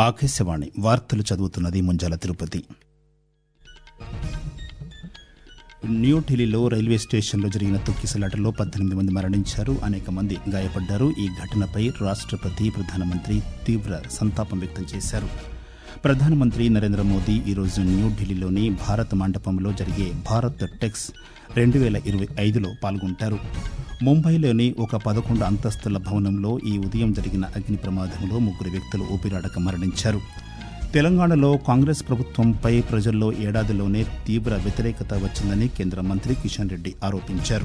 ఆకాశవాణి వార్తలు చదువుతున్నది ముంజాల తిరుపతి న్యూఢిల్లీలో రైల్వే స్టేషన్లో జరిగిన తొక్కిసలాటలో పద్దెనిమిది మంది మరణించారు అనేక మంది గాయపడ్డారు ఈ ఘటనపై రాష్ట్రపతి ప్రధానమంత్రి తీవ్ర సంతాపం వ్యక్తం చేశారు ప్రధానమంత్రి నరేంద్ర మోదీ ఈరోజు న్యూఢిల్లీలోని భారత్ మండపంలో జరిగే భారత్ టెక్స్ రెండు వేల ఇరవై ఐదులో పాల్గొంటారు ముంబైలోని ఒక పదకొండు అంతస్తుల భవనంలో ఈ ఉదయం జరిగిన అగ్ని ప్రమాదంలో ముగ్గురు వ్యక్తులు ఊపిరాడక మరణించారు తెలంగాణలో కాంగ్రెస్ ప్రభుత్వంపై ప్రజల్లో ఏడాదిలోనే తీవ్ర వ్యతిరేకత వచ్చిందని కేంద్ర మంత్రి కిషన్ రెడ్డి ఆరోపించారు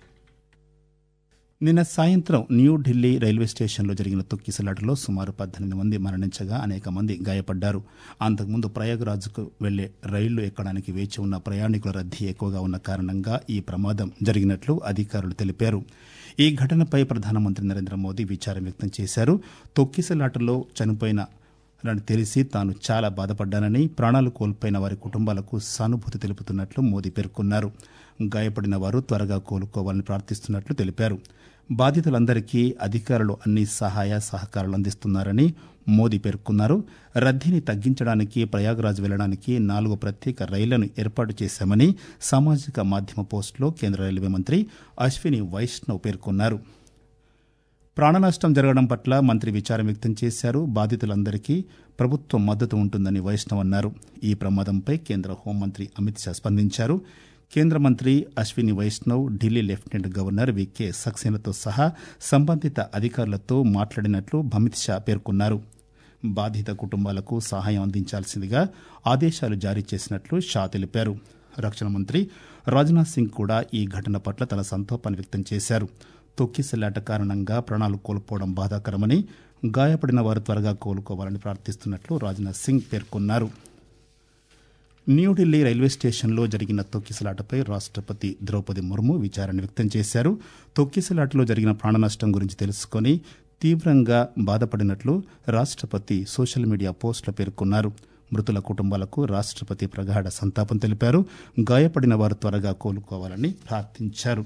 నిన్న సాయంత్రం న్యూఢిల్లీ రైల్వే స్టేషన్లో జరిగిన తొక్కిసలాటలో సుమారు పద్దెనిమిది మంది మరణించగా అనేక మంది గాయపడ్డారు అంతకుముందు ప్రయాగ్రాజ్కు వెళ్లే రైళ్లు ఎక్కడానికి వేచి ఉన్న ప్రయాణికుల రద్దీ ఎక్కువగా ఉన్న కారణంగా ఈ ప్రమాదం జరిగినట్లు అధికారులు తెలిపారు ఈ ఘటనపై ప్రధానమంత్రి నరేంద్ర మోదీ విచారం వ్యక్తం చేశారు తొక్కిసలాటలో చనిపోయిన అని తెలిసి తాను చాలా బాధపడ్డానని ప్రాణాలు కోల్పోయిన వారి కుటుంబాలకు సానుభూతి తెలుపుతున్నట్లు మోదీ పేర్కొన్నారు గాయపడిన వారు త్వరగా కోలుకోవాలని ప్రార్థిస్తున్నట్లు తెలిపారు బాధితులందరికీ అధికారులు అన్ని సహాయ సహకారాలు అందిస్తున్నారని మోదీ పేర్కొన్నారు రద్దీని తగ్గించడానికి ప్రయాగ్రాజ్ వెళ్లడానికి నాలుగు ప్రత్యేక రైళ్లను ఏర్పాటు చేశామని సామాజిక మాధ్యమ పోస్టులో కేంద్ర రైల్వే మంత్రి అశ్విని వైష్ణవ్ పేర్కొన్నారు ప్రాణనష్టం జరగడం పట్ల మంత్రి విచారం వ్యక్తం చేశారు బాధితులందరికీ ప్రభుత్వం మద్దతు ఉంటుందని వైష్ణవ్ అన్నారు ఈ ప్రమాదంపై కేంద్ర హోంమంత్రి అమిత్ షా స్పందించారు కేంద్ర మంత్రి Ashwini Vaishnaw Delhi lieutenant governor V K సక్సేనాతో సహా సంబంధిత అధికారులతో మాట్లాడినట్లు అమిత్ షా పేర్కొన్నారు బాధిత కుటుంబాలకు సహాయం అందించాల్సిందిగా ఆదేశాలు జారీ చేసినట్లు షా తెలిపారు రక్షణ మంత్రి రాజ్నాథ్ సింగ్ కూడా ఈ ఘటన పట్ల తన సంతాపాన్ని వ్యక్తం చేశారు తొక్కిసలాట కారణంగా ప్రాణాలు కోల్పోవడం బాధాకరమని గాయపడిన వారు త్వరగా కోలుకోవాలని ప్రార్థిస్తున్నట్లు రాజ్నాథ్ సింగ్ పేర్కొన్నారు న్యూఢిల్లీ రైల్వే స్టేషన్లో జరిగిన తొక్కిసలాటపై రాష్ట్రపతి ద్రౌపది ముర్ము విచారణ వ్యక్తం చేశారు తొక్కిసలాటలో జరిగిన ప్రాణనష్టం గురించి తెలుసుకొని తీవ్రంగా బాధపడినట్లు రాష్ట్రపతి సోషల్ మీడియా పోస్టులో పేర్కొన్నారు మృతుల కుటుంబాలకు రాష్ట్రపతి ప్రగాఢ సంతాపం తెలిపారు గాయపడిన వారు త్వరగా కోలుకోవాలని ప్రార్థించారు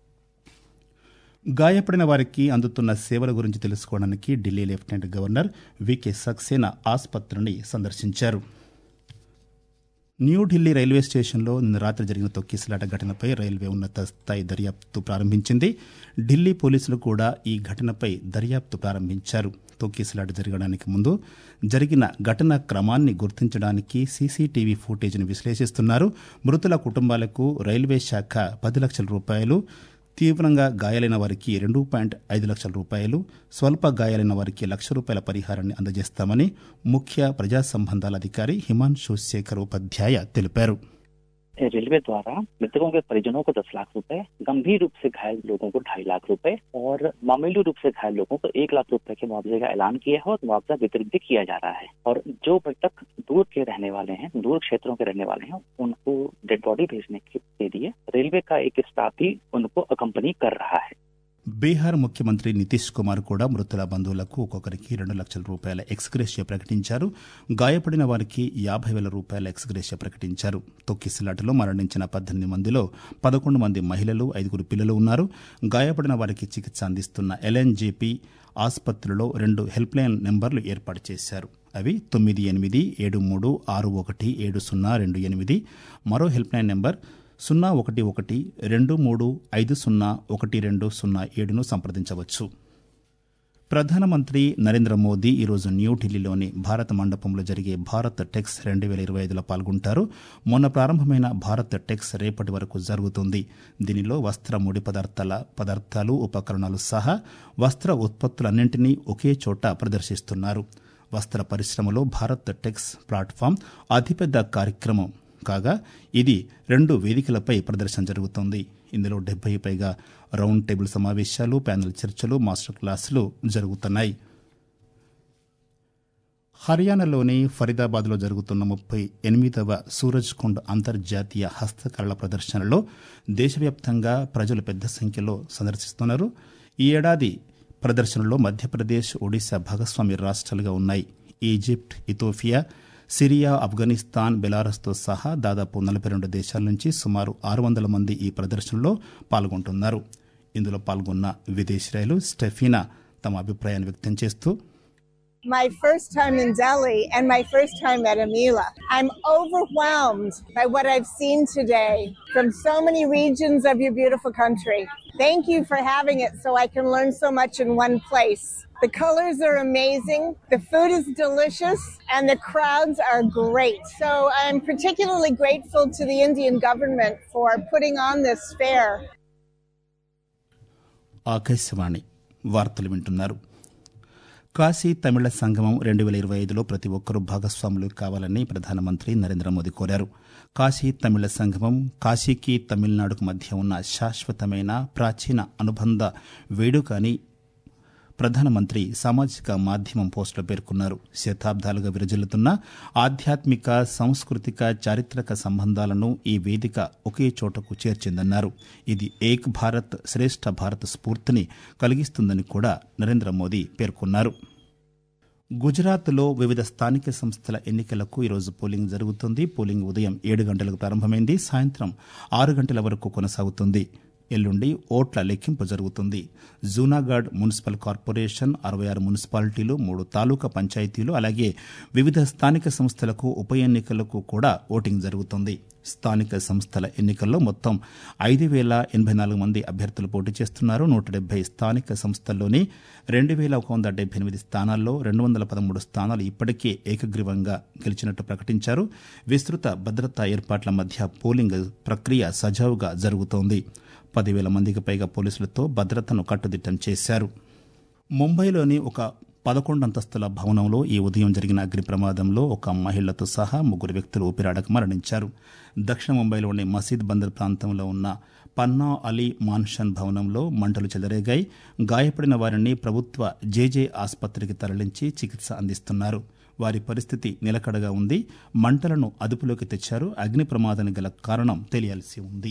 గాయపడిన వారికి అందుతున్న సేవల గురించి తెలుసుకోవడానికి Delhi lieutenant governor V K Saxena ఆసుపత్రిని సందర్శించారు న్యూఢిల్లీ రైల్వే స్టేషన్లో నిన్న రాత్రి జరిగిన తొక్కిసలాట ఘటనపై రైల్వే ఉన్నత స్థాయి దర్యాప్తు ప్రారంభించింది ఢిల్లీ పోలీసులు కూడా ఈ ఘటనపై దర్యాప్తు ప్రారంభించారు తొక్కిసలాట జరగడానికి ముందు జరిగిన ఘటన క్రమాన్ని గుర్తించడానికి సీసీటీవీ ఫుటేజ్ను విశ్లేషిస్తున్నారు మృతుల కుటుంబాలకు రైల్వే శాఖ పది లక్షల రూపాయలు తీవ్రంగా గాయాలైన వారికి రెండు పాయింట్ ఐదు లక్షల రూపాయలు స్వల్ప గాయాలైన వారికి లక్ష రూపాయల పరిహారాన్ని అందజేస్తామని ముఖ్య ప్రజా సంబంధాల అధికారి హిమాంశు శేఖర్ ఉపాధ్యాయ తెలిపారు रेलवे द्वारा मृतकों के परिजनों को दस लाख रुपए गंभीर रूप से घायल लोगों को ढाई लाख रुपए और मामूली रूप से घायल लोगों को एक लाख रुपए के मुआवजे का ऐलान किया है और मुआवजा वितरित भी किया जा रहा है और जो मृतक दूर के रहने वाले हैं दूर क्षेत्रों के रहने वाले हैं उनको डेड बॉडी भेजने के लिए रेलवे का एक स्टाफ भी उनको अकम्पनी कर रहा है బీహార్ ముఖ్యమంత్రి నితీష్ కుమార్ కూడా మృతుల బంధువులకు ఒక్కొక్కరికి రెండు లక్షల రూపాయల ఎక్స్గ్రేషియా ప్రకటించారు గాయపడిన వారికి యాభై వేల రూపాయల ఎక్స్గ్రేషియా ప్రకటించారు తొక్కిసలాటలో మరణించిన పద్దెనిమిది మందిలో పదకొండు మంది మహిళలు ఐదుగురు పిల్లలు ఉన్నారు గాయపడిన వారికి చికిత్స అందిస్తున్న ఎల్ఎన్జేపీ ఆసుపత్రిలో రెండు హెల్ప్ లైన్ నెంబర్లు ఏర్పాటు చేశారు అవి తొమ్మిది ఎనిమిది ఏడు మూడు ఆరు ఒకటి ఏడు సున్నా రెండు ఎనిమిది మరో హెల్ప్ లైన్ నెంబర్ సున్నా ఒకటి ఒకటి రెండు మూడు ఐదు సున్నా ఒకటి రెండు సున్నా ఏడును సంప్రదించవచ్చు ప్రధానమంత్రి నరేంద్ర మోదీ ఈరోజు న్యూఢిల్లీలోని భారత మండపంలో జరిగే భారత్ టెక్స్ రెండు వేల ఇరవై ఐదులో పాల్గొంటారు మొన్న ప్రారంభమైన భారత్ టెక్స్ రేపటి వరకు జరుగుతుంది దీనిలో వస్త్ర ముడి పదార్థాల పదార్థాలు ఉపకరణాలు సహా వస్త్ర ఉత్పత్తులన్నింటినీ ఒకే చోట ప్రదర్శిస్తున్నారు వస్త్ర పరిశ్రమలో భారత్ టెక్స్ ప్లాట్ఫామ్ అతిపెద్ద కార్యక్రమం కాగా ఇది రెండు వేదికలపై ప్రదర్శన జరుగుతోంది ఇందులో డెబ్బై పైగా రౌండ్ టేబుల్ సమావేశాలు ప్యానెల్ చర్చలు మాస్టర్ క్లాసులు జరుగుతున్నాయి హర్యానాలోని ఫరీదాబాద్లో జరుగుతున్న ముప్పై ఎనిమిదవ సూరజ్ కుండ్ అంతర్జాతీయ హస్తకళల ప్రదర్శనలో దేశవ్యాప్తంగా ప్రజలు పెద్ద సంఖ్యలో సందర్శిస్తున్నారు ఈ ఏడాది ప్రదర్శనలో మధ్యప్రదేశ్ ఒడిశా భాగస్వామి రాష్ట్రాలుగా ఉన్నాయి ఈజిప్ట్ ఇథోపియా సిరియా ఆఫ్ఘనిస్తాన్ బెలారస్తో సహా దాదాపు నలభై రెండు దేశాల నుంచి సుమారు ఆరు వందల మంది ఈ ప్రదర్శనలో పాల్గొంటున్నారు ఇందులో పాల్గొన్న విదేశీయులు స్టెఫీనా తమ అభిప్రాయాన్ని వ్యక్తం చేస్తూ my first time in Delhi and my first time at Amila. I'm overwhelmed by what I've seen today from so many regions of your beautiful country. Thank you for having it so I can learn so much in one place. The colors are amazing, the food is delicious, and the crowds are great. So I'm particularly grateful to the Indian government for putting on this fair. Akashvani వార్తలు వింటున్నారు కాశీ తమిళ సంగమం రెండు వేల ఇరవై ఐదులో ప్రతి ఒక్కరూ భాగస్వాములు కావాలని ప్రధానమంత్రి నరేంద్ర మోదీ కోరారు కాశీ తమిళ సంగమం కాశీకి తమిళనాడుకు మధ్య ఉన్న శాశ్వతమైన ప్రాచీన అనుబంధ వేడుక అని ప్రధానమంత్రి సామాజిక మాధ్యమం పోస్టులో పేర్కొన్నారు శతాబ్దాలుగా విరజిల్లుతున్న ఆధ్యాత్మిక సాంస్కృతిక చారిత్రక సంబంధాలను ఈ వేదిక ఒకే చోటకు చేర్చిందన్నారు ఇది ఏక్ భారత్ శ్రేష్ఠ భారత్ స్ఫూర్తిని కలిగిస్తుందని కూడా నరేంద్ర మోదీ పేర్కొన్నారు గుజరాత్లో వివిధ స్థానిక సంస్థల ఎన్నికలకు ఈరోజు పోలింగ్ జరుగుతుంది పోలింగ్ ఉదయం ఏడు గంటలకు ప్రారంభమైంది సాయంత్రం ఆరు గంటల వరకు కొనసాగుతుంది ఎల్లుండి ఓట్ల లెక్కింపు జరుగుతుంది జూనాగఢ్ మున్సిపల్ కార్పొరేషన్ అరవై ఆరు మున్సిపాలిటీలు మూడు తాలూకా పంచాయతీలు అలాగే వివిధ స్థానిక సంస్థలకు ఉప ఎన్నికలకు కూడా ఓటింగ్ జరుగుతుంది స్థానిక సంస్థల ఎన్నికల్లో మొత్తం ఐదు వేల ఎనభై నాలుగు మంది అభ్యర్థులు పోటీ చేస్తున్నారు నూట డెబ్బై స్థానిక సంస్థల్లోని రెండు వేల ఒక వంద డెబ్బై ఎనిమిది స్థానాల్లో రెండు వందల పదమూడు స్థానాలు ఇప్పటికే ఏకగ్రీవంగా గెలిచినట్టు ప్రకటించారు విస్తృత భద్రతా ఏర్పాట్ల మధ్య పోలింగ్ ప్రక్రియ సజావుగా జరుగుతోంది పదివేల మందికి పైగా పోలీసులతో భద్రతను కట్టుదిట్టం చేశారు ముంబైలోని ఒక పదకొండు అంతస్తుల భవనంలో ఈ ఉదయం జరిగిన అగ్ని ప్రమాదంలో ఒక మహిళతో సహా ముగ్గురు వ్యక్తులు ఊపిరాడక మరణించారు దక్షిణ ముంబైలోని మసీద్ బందర్ ప్రాంతంలో ఉన్న పన్నా అలీ మాన్షన్ భవనంలో మంటలు చెలరేగాయి గాయపడిన వారిని ప్రభుత్వ జేజే ఆసుపత్రికి తరలించి చికిత్స అందిస్తున్నారు వారి పరిస్థితి నిలకడగా ఉంది మంటలను అదుపులోకి తెచ్చారు అగ్ని ప్రమాదానికి గల కారణం తెలియాల్సి ఉంది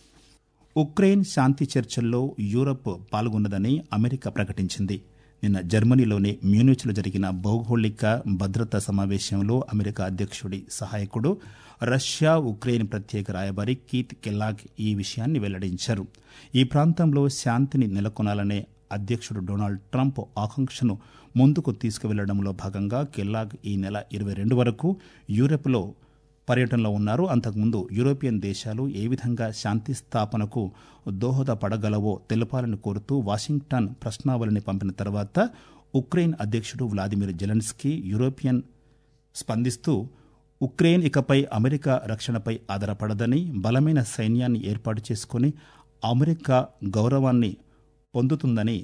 ఉక్రెయిన్ శాంతి చర్చల్లో యూరప్ పాల్గొన్నదని అమెరికా ప్రకటించింది నిన్న జర్మనీలోని మ్యూనిచ్లో జరిగిన భౌగోళిక భద్రతా సమావేశంలో అమెరికా అధ్యక్షుడి సహాయకుడు రష్యా ఉక్రెయిన్ ప్రత్యేక రాయబారి కీత్ కెల్లాగ్ ఈ విషయాన్ని వెల్లడించారు ఈ ప్రాంతంలో శాంతిని నెలకొనాలనే అధ్యక్షుడు డొనాల్డ్ ట్రంప్ ఆకాంక్షను ముందుకు తీసుకువెళ్లడంలో భాగంగా కెల్లాగ్ ఈ నెల ఇరవై రెండు వరకు యూరప్లో పర్యటనలో ఉన్నారు అంతకుముందు యూరోపియన్ దేశాలు ఏ విధంగా శాంతి స్థాపనకు దోహదపడగలవో తెలపాలని కోరుతూ వాషింగ్టన్ ప్రశ్నావళిని పంపిన తర్వాత ఉక్రెయిన్ అధ్యక్షుడు వ్లాదిమిర్ జెలెన్స్కీ యూరోపియన్ స్పందిస్తూ ఉక్రెయిన్ ఇకపై అమెరికా రక్షణపై ఆధారపడదని బలమైన సైన్యాన్ని ఏర్పాటు చేసుకుని అమెరికా గౌరవాన్ని పొందుతుందని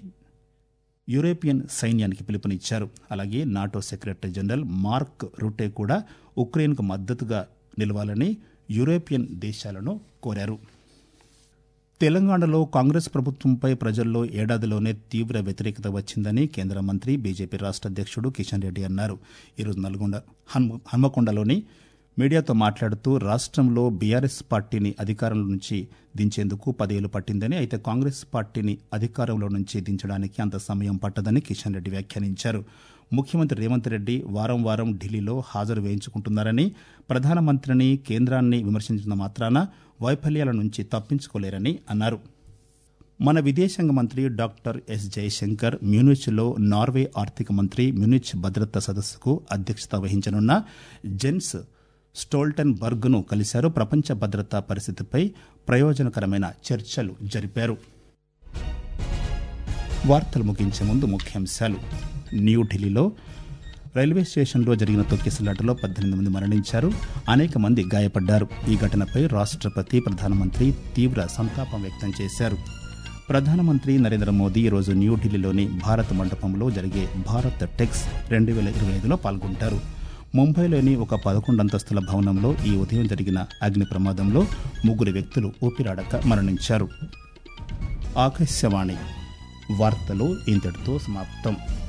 యూరోపియన్ సైన్యానికి పిలుపునిచ్చారు అలాగే నాటో సెక్రటరీ జనరల్ మార్క్ రూటే కూడా ఉక్రెయిన్కు మద్దతుగా నిలవాలని యూరోపియన్ దేశాలను కోరారు తెలంగాణలో కాంగ్రెస్ ప్రభుత్వంపై ప్రజల్లో ఏడాదిలోనే తీవ్ర వ్యతిరేకత వచ్చిందని కేంద్ర మంత్రి బీజేపీ రాష్ట్ర అధ్యక్షుడు కిషన్ రెడ్డి అన్నారు ఈరోజు నల్గొండ హన్మకొండలోని మీడియాతో మాట్లాడుతూ రాష్ట్రంలో బీఆర్ఎస్ పార్టీని అధికారంలో నుంచి దించేందుకు పదేళ్లు పట్టిందని అయితే కాంగ్రెస్ పార్టీని అధికారంలో నుంచి దించడానికి అంత సమయం పట్టదని కిషన్ రెడ్డి వ్యాఖ్యానించారు ముఖ్యమంత్రి రేవంత్ రెడ్డి వారం వారం ఢిల్లీలో హాజరు వేయించుకుంటున్నారని ప్రధానమంత్రిని కేంద్రాన్ని విమర్శించిన మాత్రాన వైఫల్యాల నుంచి తప్పించుకోలేరని అన్నారు మన విదేశాంగ మంత్రి డాక్టర్ ఎస్ జయశంకర్ మ్యూనిచ్లో నార్వే ఆర్థిక మంత్రి మ్యూనిచ్ భద్రతా సదస్సుకు అధ్యక్షత వహించనున్న జెన్స్ స్టోల్టన్ బర్గ్ను కలిశారు ప్రపంచ భద్రతా పరిస్థితిపై ప్రయోజనకరమైన చర్చలు జరిపారు వార్తలు ముగించే ముందు ముఖ్యాంశాలు న్యూఢిల్లీలో రైల్వే స్టేషన్లో జరిగిన తొక్కిసలాటలో పద్దెనిమిది మంది మరణించారు అనేక మంది గాయపడ్డారు ఈ ఘటనపై రాష్ట్రపతి ప్రధానమంత్రి తీవ్ర సంతాపం వ్యక్తం చేశారు ప్రధానమంత్రి నరేంద్ర మోదీ ఈరోజు న్యూఢిల్లీలోని భారత్ మండపంలో జరిగే భారత్ టెక్స్ రెండు వేల ఇరవై ఐదులో పాల్గొంటారు ముంబైలోని ఒక పదకొండు అంతస్తుల భవనంలో ఈ ఉదయం జరిగిన అగ్ని ప్రమాదంలో ముగ్గురు వ్యక్తులు ఊపిరాడక మరణించారు ఆకాశవాణి వార్తలు ఇంతటితో సమాప్తం